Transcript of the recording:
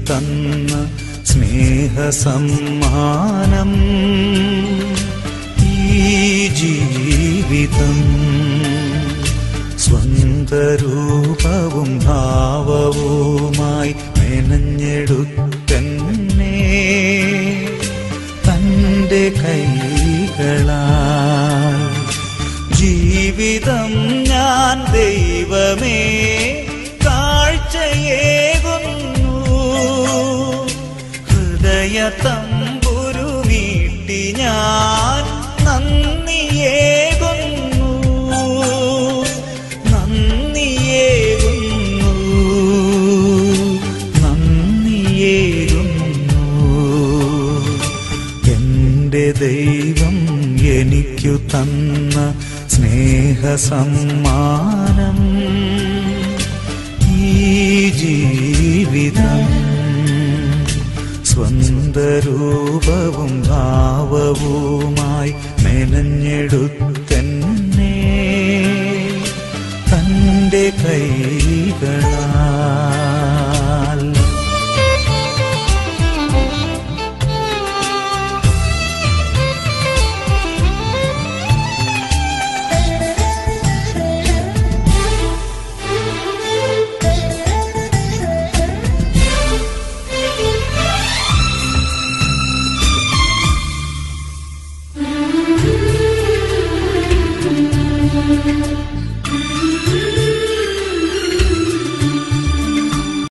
തന്ന സ്നേഹസമ്മാനം ഈ ജീവിതം സ്വന്തരൂപവും ഭാവവുമായി മെനഞ്ഞെടുത്തന്നെ തൻ്റെ കൈകളാൽ ജീവിതം ഞാൻ ദൈവമേ കാഴ്ചയേകുന്നു ഹൃദയ തമ്പുരു മീട്ടി ഞാൻ നന്ദിയേകുന്നു നന്ദിയേകുന്നു നന്ദിയേകുന്നു എന്റെ ദൈവം എനിക്കു തന്ന സ്നേഹസമ്മാനം ഈ ജീവിതം സ്വന്തരൂപവും ഭാവവുമായി മെനഞ്ഞെടുത്തന്നെ തൻ്റെ കൈകൾ